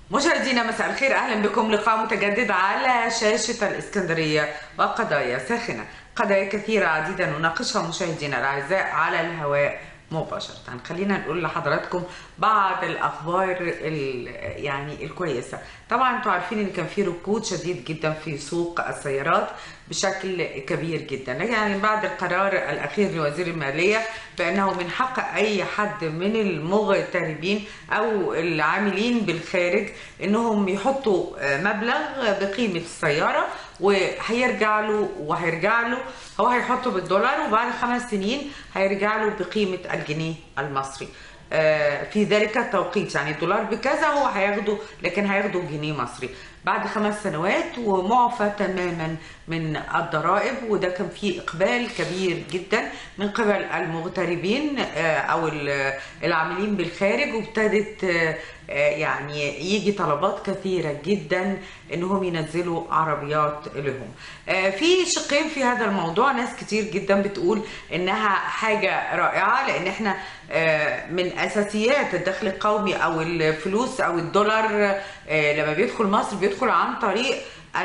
مشاهدينا مساء الخير اهلا بكم لقاء متجدد على شاشه الاسكندريه وقضايا ساخنه قضايا كثيره عديده نناقشها مشاهدينا الاعزاء على الهواء مباشرة خلينا نقول لحضراتكم بعض الأخبار ال- يعني الكويسة طبعا انتوا عارفين ان كان في ركود شديد جدا في سوق السيارات بشكل كبير جدا لكن يعني بعد القرار الأخير لوزير المالية بأنه من حق أي حد من المغتربين أو العاملين بالخارج أنهم يحطوا آه، مبلغ بقيمة السيارة وهيرجع له وهيرجع له هو هيحطه بالدولار وبعد خمس سنين هيرجع له بقيمة الجنيه المصري آه، في ذلك التوقيت يعني الدولار بكذا هو هياخده لكن هياخده جنيه مصري بعد خمس سنوات ومعفى تماما من الضرائب وده كان فيه اقبال كبير جدا من قبل المغتربين آه، او ال- العاملين بالخارج وابتدت آه، آه، يعني يجي طلبات كثيره جدا انهم ينزلوا عربيات لهم آه، في شقين في هذا الموضوع ناس كتير جدا بتقول انها حاجه رائعه لان احنا آه، من اساسيات الدخل القومي او الفلوس او الدولار آه، لما بيدخل مصر بيدخل عن طريق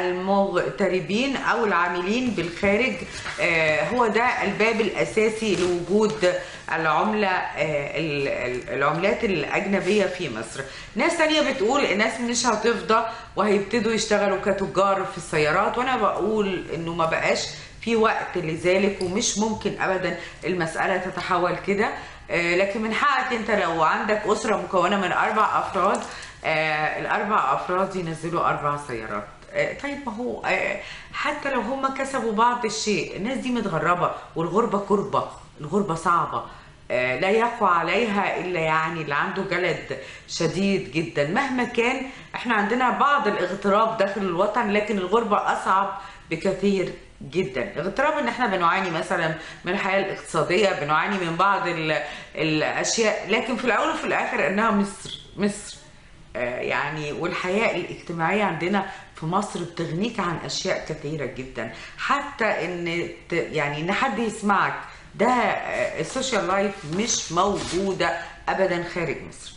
المغتربين او العاملين بالخارج آه، هو ده الباب الاساسي لوجود العمله آه، ال- ال- العملات الاجنبيه في مصر ناس تانية بتقول الناس مش هتفضى وهيبتدوا يشتغلوا كتجار في السيارات وانا بقول انه ما بقاش في وقت لذلك ومش ممكن ابدا المساله تتحول كده آه، لكن من حقك انت لو عندك اسره مكونه من اربع افراد آه، الاربع افراد ينزلوا اربع سيارات آه، طيب ما هو آه، حتى لو هم كسبوا بعض الشيء الناس دي متغربه والغربه كربه الغربه صعبه آه، لا يقوى عليها الا يعني اللي عنده جلد شديد جدا مهما كان احنا عندنا بعض الاغتراب داخل الوطن لكن الغربه اصعب بكثير جدا اغتراب ان احنا بنعاني مثلا من الحياه الاقتصاديه بنعاني من بعض ال- الاشياء لكن في الاول وفي الاخر انها مصر مصر آه، يعني والحياة الاجتماعية عندنا في مصر بتغنيك عن أشياء كثيرة جدا حتى إن ت- يعني إن حد يسمعك ده آه، السوشيال لايف مش موجودة أبدا خارج مصر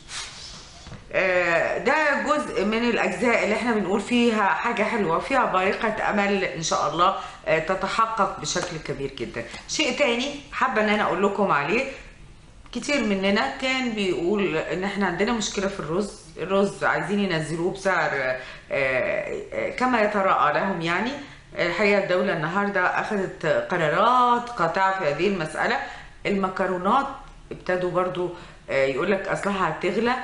آه، ده جزء من الاجزاء اللي احنا بنقول فيها حاجه حلوه فيها بارقه امل ان شاء الله آه، تتحقق بشكل كبير جدا شيء تاني حابه ان انا اقول لكم عليه كتير مننا كان بيقول ان احنا عندنا مشكله في الرز الرز عايزين ينزلوه بسعر آه، آه، كما يتراءى لهم يعني الحقيقه الدوله النهارده اخذت قرارات قاطعه في هذه المساله المكرونات ابتدوا برضو آه، يقول لك اصلها هتغلى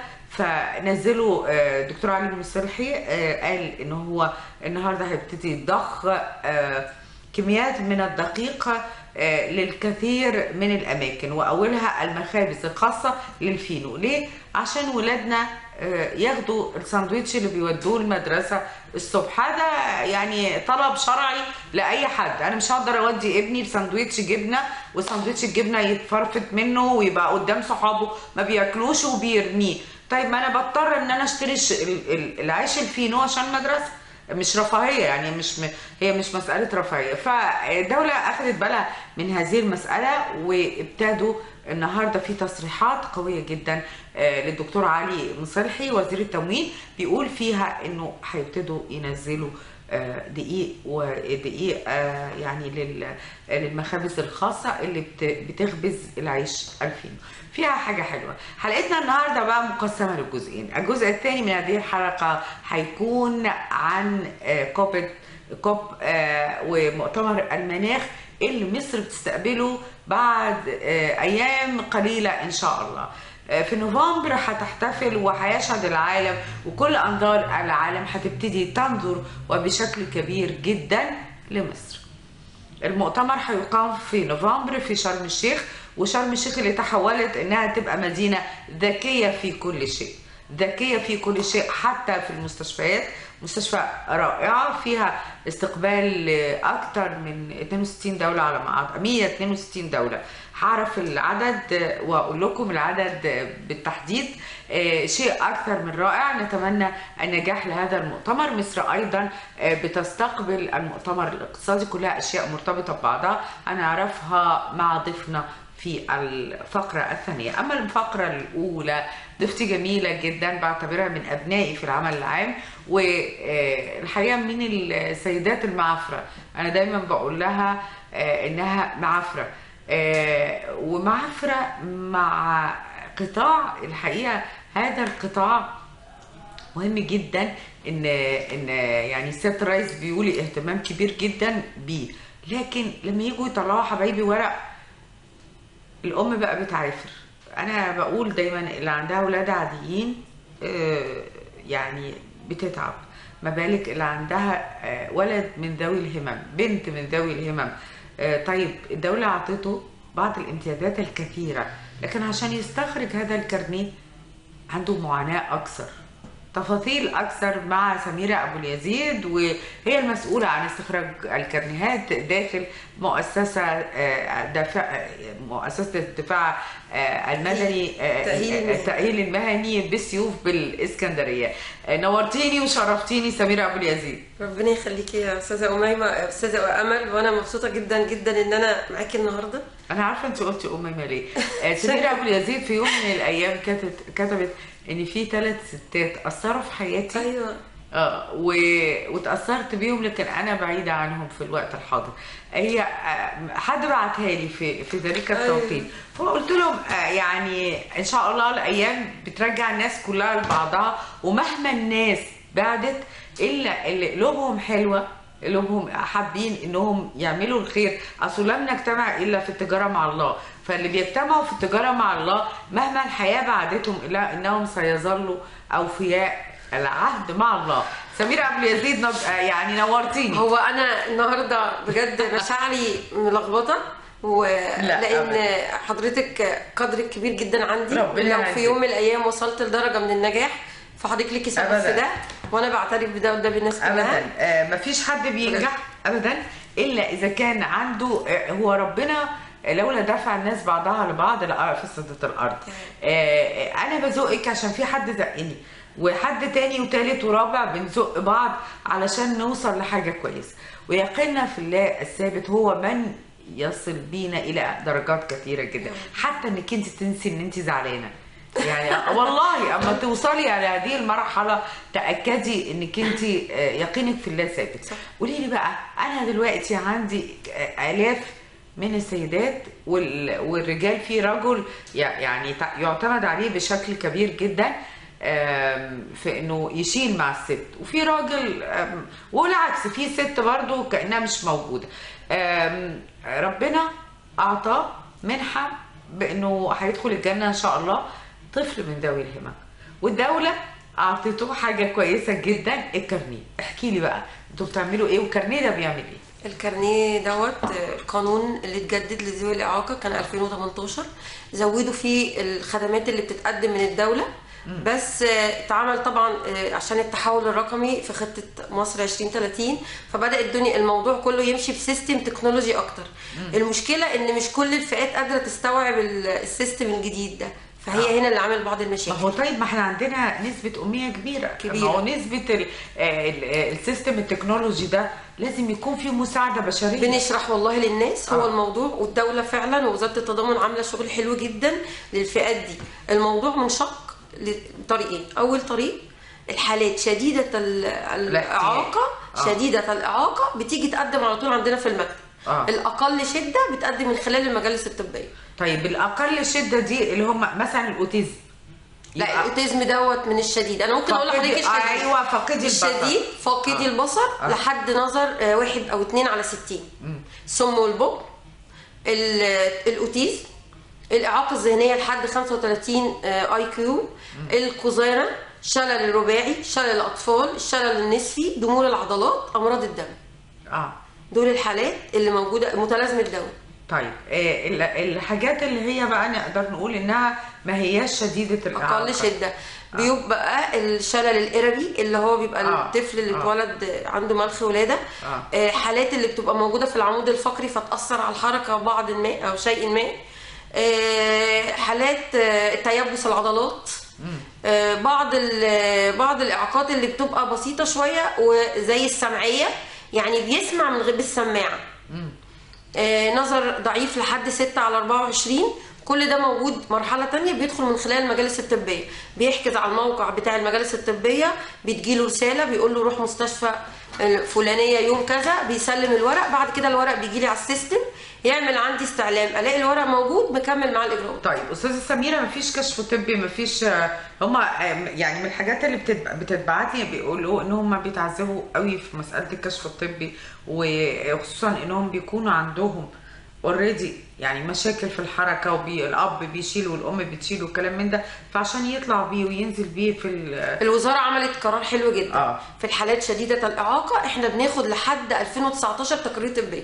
فنزلوا آه، دكتور علي المصلحي آه، قال ان هو النهارده هيبتدي يضخ آه، كميات من الدقيق آه، للكثير من الاماكن واولها المخابز الخاصه للفينو ليه عشان ولادنا آه، ياخدوا الساندوتش اللي بيودوه المدرسه الصبح هذا يعني طلب شرعي لاي حد انا مش هقدر اودي ابني بساندوتش جبنه وساندوتش الجبنه يتفرفت منه ويبقى قدام صحابه ما بياكلوش وبيرميه طيب ما انا بضطر ان انا اشتري الش- ال- ال- العيش الفينو عشان المدرسه مش رفاهيه يعني مش م... هي مش مساله رفاهيه فالدوله اخذت بالها من هذه المساله وابتدوا النهارده في تصريحات قويه جدا آه، للدكتور علي مصلحي وزير التموين بيقول فيها انه هيبتدوا ينزلوا آه، دقيق ودقيق آه، يعني لل- للمخابز الخاصه اللي بت- بتخبز العيش الفينو فيها حاجه حلوه حلقتنا النهارده بقى مقسمه لجزئين الجزء الثاني من هذه الحلقه هيكون عن آه، كوب كوب آه، ومؤتمر المناخ اللي مصر بتستقبله بعد آه، ايام قليله ان شاء الله آه، في نوفمبر هتحتفل وهيشهد العالم وكل انظار العالم هتبتدي تنظر وبشكل كبير جدا لمصر المؤتمر هيقام في نوفمبر في شرم الشيخ وشرم الشيخ اللي تحولت انها تبقى مدينه ذكيه في كل شيء ذكيه في كل شيء حتى في المستشفيات مستشفى رائعه فيها استقبال اكثر من 62 دوله على ما اعتقد 162 دوله هعرف العدد واقول لكم العدد بالتحديد آه، شيء اكثر من رائع نتمنى النجاح لهذا المؤتمر مصر ايضا آه، بتستقبل المؤتمر الاقتصادي كلها اشياء مرتبطه ببعضها هنعرفها مع ضيفنا في الفقرة الثانية أما الفقرة الأولى ضيفتي جميلة جدا بعتبرها من أبنائي في العمل العام والحقيقة من السيدات المعافرة أنا دايما بقول لها آه، إنها معافرة آه، ومعافرة مع قطاع الحقيقة هذا القطاع مهم جدا ان ان يعني السيد الرئيس بيقولي اهتمام كبير جدا بيه لكن لما يجوا يطلعوا حبايبي ورق الام بقى بتعافر انا بقول دايما اللي عندها ولاد عاديين آه، يعني بتتعب ما بالك اللي عندها آه، ولد من ذوي الهمم بنت من ذوي الهمم آه، طيب الدولة أعطته بعض الامتيازات الكثيرة لكن عشان يستخرج هذا الكارنيه عنده معاناة أكثر تفاصيل أكثر مع سميرة أبو اليزيد وهي المسؤولة عن استخراج الكرنيهات داخل مؤسسة آه، دفع مؤسسة الدفاع آه، المدني آه، التأهيل المهني. التأهيل المهني بالسيوف بالإسكندرية آه، نورتيني وشرفتيني سميرة أبو اليزيد ربنا يخليكي يا استاذه اميمه استاذه امل وانا مبسوطه جدا جدا ان انا معاكي النهارده انا عارفه انت قلتي اميمه ليه آه، سميرة ابو اليزيد في يوم من الايام كتبت كتبت ان في ثلاث ستات اثروا في حياتي ايوه اه و... وتاثرت بيهم لكن انا بعيده عنهم في الوقت الحاضر هي آه، حد بعتها لي في في ذلك التوقيت فقلت لهم آه، يعني ان شاء الله الايام بترجع الناس كلها لبعضها ومهما الناس بعدت الا اللي قلوبهم حلوه قلوبهم حابين انهم يعملوا الخير اصل لم نجتمع الا في التجاره مع الله فاللي بيجتمعوا في التجاره مع الله مهما الحياه بعدتهم الا انهم سيظلوا اوفياء العهد مع الله سميرة أبو اليزيد نب... آه يعني نورتيني هو انا النهارده بجد مشاعري ملخبطه ولان أبدا. حضرتك قدرك كبير جدا عندي ربنا لو يعزك. في يوم من الايام وصلت لدرجه من النجاح فحضرتك ليكي سبب أبدا. في ده وانا بعترف بده قدام الناس كلها ابدا آه مفيش حد بينجح ابدا الا اذا كان عنده آه هو ربنا لولا دفع الناس بعضها لبعض لفسدت الارض آه انا بزقك عشان في حد زقني وحد تاني وتالت ورابع بنزق بعض علشان نوصل لحاجه كويسه ويقيننا في الله الثابت هو من يصل بينا الى درجات كثيره جدا حتى انك انت تنسي ان انت زعلانه يعني والله اما توصلي على هذه المرحله تاكدي انك انت آه، يقينك في الله ثابت صح. قولي لي بقى انا دلوقتي عندي آه، الاف من السيدات وال- والرجال في رجل يع- يعني تع- يعتمد عليه بشكل كبير جدا آم، في انه يشيل مع الست وفي راجل آم، والعكس في ست برضو كانها مش موجوده آم، ربنا اعطاه منحه بانه هيدخل الجنه ان شاء الله طفل من ذوي الهمم والدوله اعطيته حاجه كويسه جدا الكارنيه احكي لي بقى انتوا بتعملوا ايه والكارنيه ده بيعمل ايه الكارنيه دوت آه، القانون اللي اتجدد لذوي الاعاقه كان 2018 زودوا فيه الخدمات اللي بتتقدم من الدوله بس آه، اتعمل طبعا آه، عشان التحول الرقمي في خطه مصر 2030 فبدا الدنيا الموضوع كله يمشي بسيستم تكنولوجي اكتر المشكله ان مش كل الفئات قادره تستوعب ال- السيستم الجديد ده فهي هنا اللي عامل بعض ما المشاكل هو طيب ما احنا عندنا نسبة أمية كبيرة كبيرة. ما هو نسبة ال- آه، ال- آه، السيستم التكنولوجي ده لازم يكون فيه مساعدة بشرية بنشرح والله للناس هو آه. الموضوع والدولة فعلا ووزارة التضامن عاملة شغل حلو جدا للفئات دي الموضوع منشق لطريقين أول طريق الحالات شديدة ال- الإعاقة آه. شديدة الإعاقة بتيجي تقدم على طول عندنا في المكتب آه. الأقل شدة بتقدم من خلال المجالس الطبية طيب الأقل شدة دي اللي هم مثلا الأوتيزم لا يبقى- الاوتيزم دوت من الشديد انا ممكن اقول فاقدي- لحضرتك الشديد أيوة، فاقدي البصر. الشديد فاقدي آه. البصر آه. لحد نظر آه، واحد او اتنين على ستين السم والبق ال- الاوتيزم الاعاقه الذهنيه لحد 35 اي كيو القذاره شلل الرباعي شلل الاطفال الشلل النصفي ضمور العضلات امراض الدم اه دول الحالات اللي موجوده متلازمه دواء طيب آه، ال- الحاجات اللي هي بقى نقدر نقول إنها ما هياش شديدة الإعاقة اقل شده بيبقى الشلل الاربي اللي هو بيبقى آه. الطفل اللي آه. اتولد عنده ملخ ولاده آه. آه، حالات اللي بتبقى موجوده في العمود الفقري فتاثر على الحركه بعض ما او شيء ما آه، حالات آه، تيبس العضلات آه، بعض ال- بعض الاعاقات اللي بتبقى بسيطه شويه وزي السمعيه يعني بيسمع من غير بالسماعه آه، نظر ضعيف لحد 6 على 24 كل ده موجود مرحلة تانية بيدخل من خلال المجالس الطبية بيحجز على الموقع بتاع المجالس الطبية بتجيله رسالة بيقول له روح مستشفى الفلانية يوم كذا بيسلم الورق بعد كده الورق بيجي لي على السيستم يعمل عندي استعلام الاقي الورق موجود مكمل مع الاجراءات طيب استاذه سميره مفيش كشف طبي مفيش هم يعني من الحاجات اللي بتتب- بتتبعت لي بيقولوا ان هم بيتعذبوا قوي في مساله الكشف الطبي وخصوصا انهم بيكونوا عندهم اوريدي يعني مشاكل في الحركه والاب بيشيل والام بتشيل وكلام من ده فعشان يطلع بيه وينزل بيه في ال- الوزاره عملت قرار حلو جدا آه. في الحالات شديده الاعاقه احنا بناخد لحد 2019 تقارير طبيه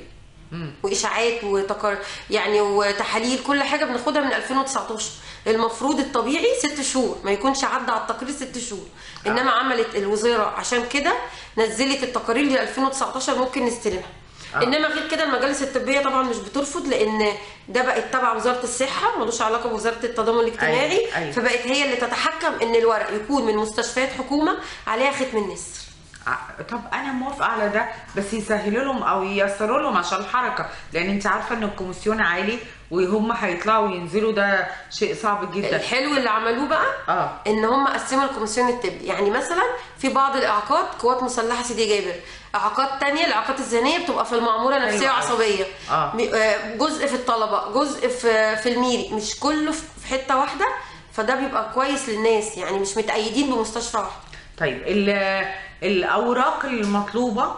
واشاعات وتقار يعني وتحاليل كل حاجه بناخدها من 2019 المفروض الطبيعي ست شهور ما يكونش عدى على التقرير ست شهور انما عملت الوزاره عشان كده نزلت التقارير ل 2019 ممكن نستلمها آه. انما غير كده المجالس الطبيه طبعا مش بترفض لان ده بقت تبع وزاره الصحه ملوش علاقه بوزاره التضامن الاجتماعي أيوة، أيوة. فبقت هي اللي تتحكم ان الورق يكون من مستشفيات حكومه عليها ختم النسر ع- طب انا موافقه على ده بس يسهلوا لهم او ييسروا لهم عشان الحركه لان انت عارفه ان الكوميسيون عالي وهم هيطلعوا وينزلوا ده شيء صعب جدا الحلو اللي عملوه بقى اه ان هم قسموا الكوميسيون الطبي يعني مثلا في بعض الاعاقات قوات مسلحه سيدي جابر اعاقات تانية الاعاقات الذهنيه بتبقى في المعموره نفسيه أيوة. وعصبيه آه. م- آه، جزء في الطلبه جزء في في الميري مش كله في في حته واحده فده بيبقى كويس للناس يعني مش متأيدين بمستشفى واحد طيب ال- الاوراق المطلوبه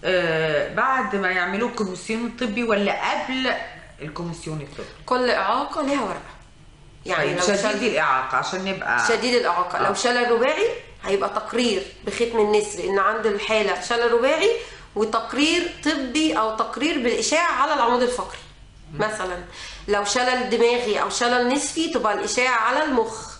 آه، بعد ما يعملوا الكوميسيون الطبي ولا قبل الكوميسيون الطبي كل اعاقه ليها ورقه يعني طيب لو شديد شد الاعاقه عشان نبقى شديد الاعاقه آه. لو شلل رباعي هيبقى تقرير بختم النسر ان عند الحاله شلل رباعي وتقرير طبي او تقرير بالاشاعه على العمود الفقري مثلا لو شلل دماغي او شلل نصفي تبقى الاشاعه على المخ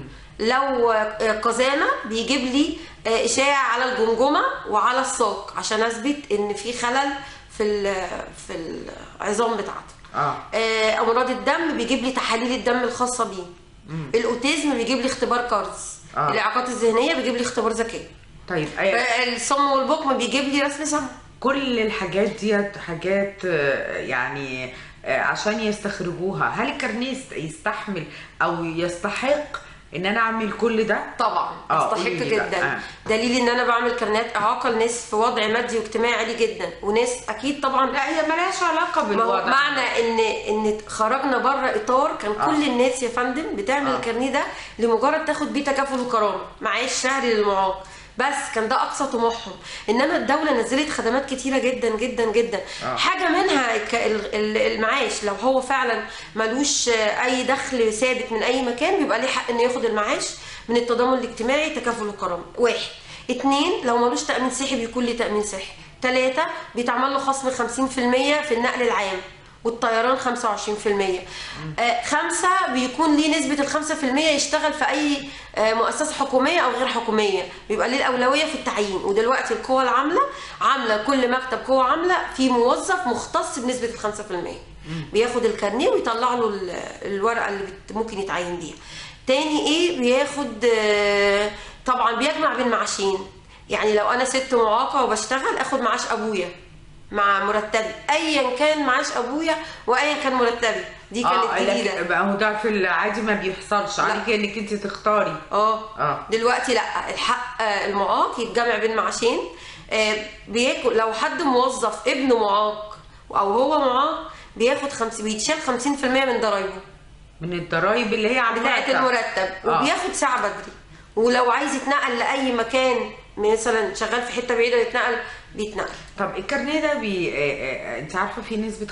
لو آه، قزامه بيجيب لي آه، اشاعه على الجمجمه وعلى الساق عشان اثبت ان في خلل في ال- في العظام بتاعته اه آه، امراض الدم بيجيب لي تحاليل الدم الخاصه بيه الاوتيزم بيجيب لي اختبار كارز آه. الاعاقات الذهنيه بيجيب لي اختبار ذكاء طيب آه، الصم والبكم بيجيب لي رسم سمع كل الحاجات ديت حاجات آه، يعني آه، عشان يستخرجوها هل الكارنيه يست- يستحمل او يستحق ان انا اعمل كل ده طبعا آه، يستحق قولي لي بقى. جدا آه. دليل ان انا بعمل كارنات اعاقه لناس في وضع مادي واجتماعي عالي جدا وناس اكيد طبعا لا هي ملهاش علاقه ما هو بالوضع معنى ان ان خرجنا بره اطار كان آه. كل الناس يا فندم بتعمل آه. الكارنيه ده لمجرد تاخد بيه تكافل وكرامه معاش شهري للمعاق بس كان ده اقصى طموحهم انما الدوله نزلت خدمات كتيره جدا جدا جدا آه. حاجه منها الك- ال- ال- المعاش لو هو فعلا ملوش آه، اي دخل ثابت من اي مكان بيبقى ليه حق انه ياخد المعاش من التضامن الاجتماعي تكافل وكرامه واحد اتنين لو ملوش تامين صحي بيكون ليه تامين صحي تلاتة بيتعمل له خصم 50% في النقل العام والطيران 25% آه خمسة بيكون ليه نسبة ال 5% يشتغل في أي آه مؤسسة حكومية أو غير حكومية بيبقى ليه الأولوية في التعيين ودلوقتي القوى العاملة عاملة كل مكتب قوة عاملة في موظف مختص بنسبة ال 5% بياخد الكارنيه ويطلع له ال- الورقة اللي بت- ممكن يتعين بيها تاني ايه بياخد آه، طبعا بيجمع بين معاشين يعني لو انا ست معاقه وبشتغل اخد معاش ابويا مع مرتبي ايا كان معاش ابويا وايا كان مرتبي دي كانت اه جديده لكن بقى هو ده في العادي ما بيحصلش لا. عليك انك انت تختاري اه آه. دلوقتي لا الحق آه، المعاق يتجمع بين معاشين آه، بياكل لو حد موظف ابنه معاق او هو معاق بياخد خمس بيتشال 50% من ضرايبه من الضرايب اللي هي على بتاعت المرتب. المرتب آه. وبياخد ساعه بدري ولو عايز يتنقل لاي مكان مثلا شغال في حته بعيده يتنقل بيتنقل طب الكارنيه ده بي... آه، آه، انت عارفه فيه نسبه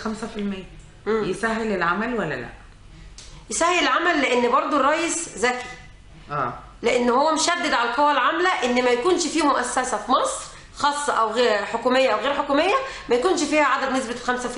5% يسهل العمل ولا لا؟ يسهل العمل لان برضو الرئيس ذكي اه لان هو مشدد على القوى العامله ان ما يكونش في مؤسسه في مصر خاصه او غير حكوميه او غير حكوميه ما يكونش فيها عدد نسبه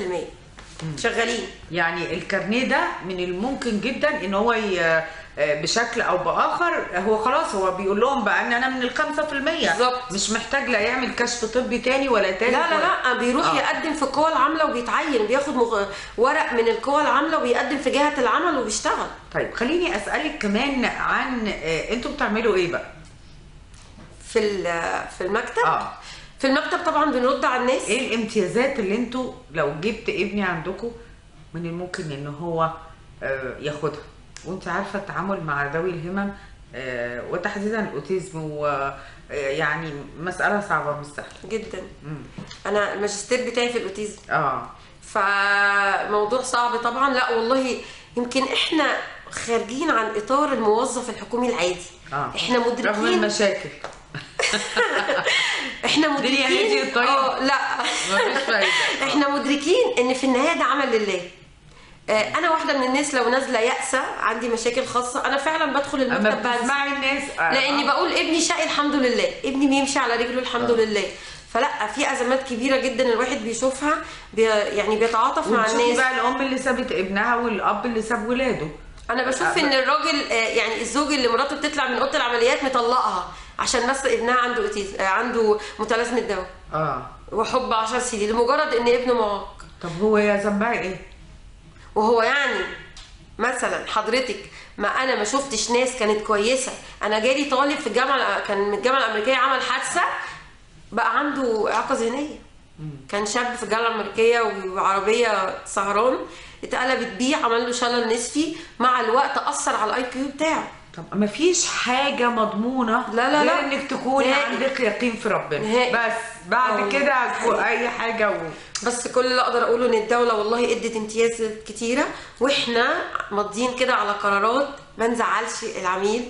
5% شغالين يعني الكارنيه ده من الممكن جدا ان هو ي... آه، بشكل او باخر هو خلاص هو بيقول لهم بقى ان انا من الخمسة في المية بالظبط. مش محتاج لا يعمل كشف طبي تاني ولا تالت لا لا ولا- لا بيروح آه. يقدم في القوى العامله وبيتعين بياخد مغ... ورق من القوى العامله وبيقدم في جهه العمل وبيشتغل طيب خليني اسالك كمان عن آه، انتوا بتعملوا ايه بقى؟ في ال- في المكتب اه في المكتب طبعا بنرد على الناس ايه الامتيازات اللي انتوا لو جبت ابني عندكم من الممكن ان هو آه، ياخدها وانت عارفه التعامل مع ذوي الهمم آه، وتحديدا الاوتيزم ويعني مساله صعبه مش سهله جدا مم. انا الماجستير بتاعي في الاوتيزم اه فموضوع صعب طبعا لا والله يمكن احنا خارجين عن اطار الموظف الحكومي العادي اه احنا رغم مدركين المشاكل احنا الدنيا مدركين هديت طيب؟ اه لا مفيش فايده احنا مدركين ان في النهايه ده عمل لله آه، انا واحده من الناس لو نازله يائسه عندي مشاكل خاصه انا فعلا بدخل اما المكتب بنسى بتسمعي الناس آه، لاني آه. بقول ابني شقي الحمد لله ابني بيمشي على رجله الحمد آه. لله فلا في ازمات كبيره جدا الواحد بيشوفها بي يعني بيتعاطف مع وتشوفي الناس بقى الام اللي سابت ابنها والاب اللي ساب ولاده انا بشوف ان الراجل آه، يعني الزوج اللي مراته بتطلع من اوضه العمليات مطلقها عشان بس ابنها عنده اوتيز آه، عنده متلازمه دواء اه وحب 10 سنين لمجرد ان ابنه معاق طب هو يا ذنبها ايه؟ وهو يعني مثلا حضرتك ما انا ما شفتش ناس كانت كويسه انا جالي طالب في الجامعه كان من الجامعه الامريكيه عمل حادثه بقى عنده اعاقه ذهنيه كان شاب في الجامعه الامريكيه وعربيه سهران اتقلبت بيه عمل له شلل نصفي مع الوقت اثر على الاي كيو بتاعه طب ما فيش حاجة مضمونة لا لا غير لا. انك تكوني نهائي. عندك يقين في ربنا نهائي. بس بعد آه. كده حقيقي. اي حاجة و... بس كل اللي اقدر اقوله ان الدوله والله ادت امتيازات كتيره واحنا ماضيين كده على قرارات ما نزعلش العميل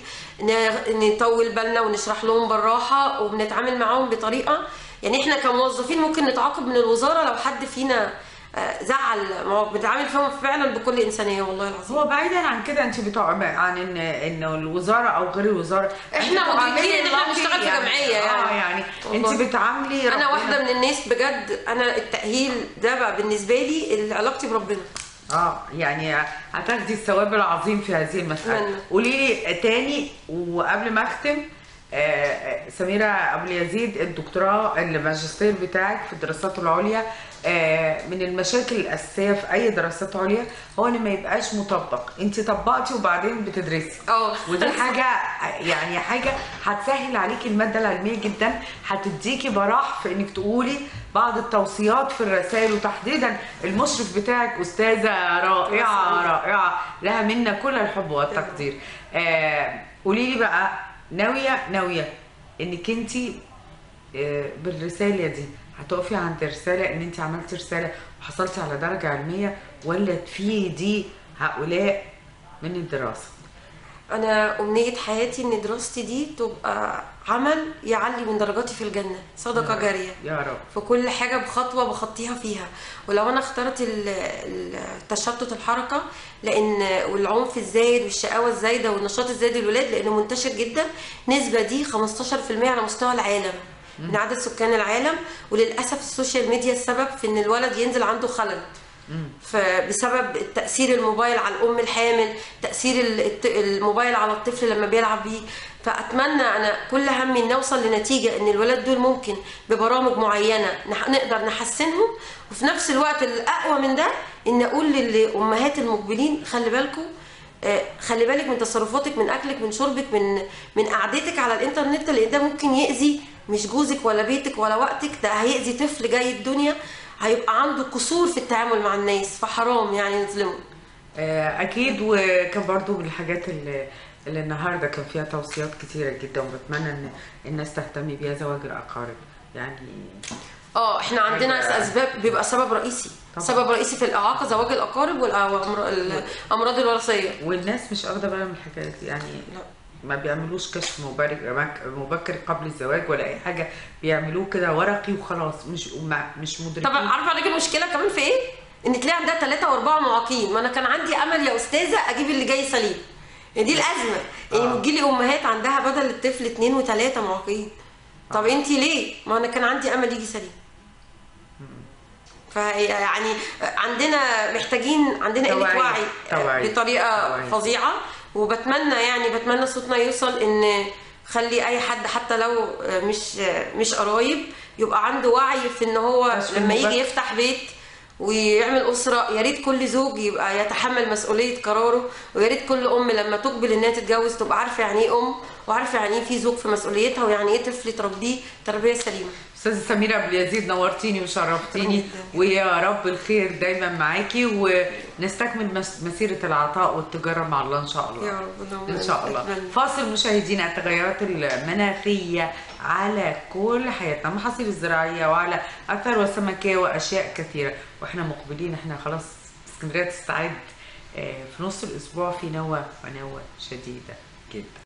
ن- نطول بالنا ونشرح لهم بالراحه وبنتعامل معاهم بطريقه يعني احنا كموظفين ممكن نتعاقب من الوزاره لو حد فينا آه، زعل ما هو بنتعامل فيهم فعلا بكل انسانيه والله العظيم هو بعيدا عن كده انت بتوع عن ان ان الوزاره او غير الوزاره إحنا أنت مدركين بتعملي إن إحنا اللطي بنشتغل في جمعية اه يعني. يعني والله. انت بتعاملي انا ربنا. واحده من الناس بجد انا التاهيل ده بقى بالنسبه لي علاقتي بربنا اه يعني هتاخدي الثواب العظيم في هذه المسألة أتمنى. قولي لي تاني وقبل ما اختم آه، آه، سميرة أبو اليزيد الدكتوراه الماجستير بتاعك في الدراسات العليا آه، من المشاكل الأساسية في أي دراسات عليا هو إن ما يبقاش مطبق أنت طبقتي وبعدين بتدرسي اه ودي حاجة يعني حاجة هتسهل عليكي المادة العلمية جدا هتديكي براح في انك تقولي بعض التوصيات في الرسائل وتحديدا المشرف بتاعك أستاذة رائعة رائعة لها منا كل الحب والتقدير آه قولي لي بقى ناوية ناوية انك انت آه بالرسالة دي هتقفي عند رسالة ان انت عملتي رسالة وحصلتي على درجة علمية ولا تفيدي هؤلاء من الدراسة انا امنيه حياتي ان دراستي دي تبقى عمل يعلي من درجاتي في الجنه صدقه جاريه يا رب في كل حاجه بخطوه بخطيها فيها ولو انا اخترت ال- ال- التشتت الحركه لان والعنف الزايد والشقاوه الزايده والنشاط الزايد للولاد لانه منتشر جدا نسبه دي 15% على مستوى العالم من عدد سكان العالم وللاسف السوشيال ميديا السبب في ان الولد ينزل عنده خلل فبسبب تاثير الموبايل على الام الحامل تاثير ال- الت- الموبايل على الطفل لما بيلعب بيه فاتمنى انا كل همي ان نوصل لنتيجه ان الولاد دول ممكن ببرامج معينه نح- نقدر نحسنهم وفي نفس الوقت الاقوى من ده ان اقول للامهات المقبلين خلي بالكم آه، خلي بالك من تصرفاتك من اكلك من شربك من من قعدتك على الانترنت لان ده ممكن ياذي مش جوزك ولا بيتك ولا وقتك ده هيأذي طفل جاي الدنيا هيبقى عنده قصور في التعامل مع الناس فحرام يعني نظلمه آه، اكيد وكان برضو من الحاجات اللي, اللي النهارده كان فيها توصيات كتيره جدا وبتمنى ان الناس تهتم بيها زواج الاقارب يعني اه احنا عندنا حاجة- اسباب بيبقى سبب رئيسي طبعا. سبب رئيسي في الاعاقه زواج الاقارب والامراض الوراثيه والناس مش واخده بالها من الحكايات دي يعني لا. ما بيعملوش كشف مبكر مبكر قبل الزواج ولا اي حاجه بيعملوه كده ورقي وخلاص مش ما- مش مدركين طب عارفه عليك المشكله كمان في ايه؟ ان تلاقي عندها ثلاثه واربعه معاقين ما انا كان عندي امل يا استاذه اجيب اللي جاي سليم يعني دي الازمه يعني آه. بتجيلي امهات عندها بدل الطفل اثنين وثلاثه معاقين طب انت ليه؟ ما انا كان عندي امل يجي سليم فيعني عندنا محتاجين عندنا قله توعية. وعي توعية. بطريقه توعية. فظيعه وبتمنى يعني بتمنى صوتنا يوصل ان خلي اي حد حتى لو مش مش قرايب يبقى عنده وعي في ان هو كشف لما يجي مبكر. يفتح بيت ويعمل اسره يا ريت كل زوج يبقى يتحمل مسؤوليه قراره ويا ريت كل ام لما تقبل انها تتجوز تبقى عارفه يعني ايه ام وعارفه يعني ايه في زوج في مسؤوليتها ويعني ايه طفل تربيه تربيه سليمه استاذه سميره ابو اليزيد نورتيني وشرفتيني ويا رب الخير دايما معاكي ونستكمل مس- مسيره العطاء والتجاره مع الله ان شاء الله يا رب ان شاء الله أتمنى. فاصل مشاهدينا التغيرات المناخيه على كل حياتنا المحاصيل الزراعيه وعلى الثروه السمكيه واشياء كثيره واحنا مقبلين احنا خلاص اسكندريه تستعد آه، في نص الاسبوع في نوى ونوى شديده جدا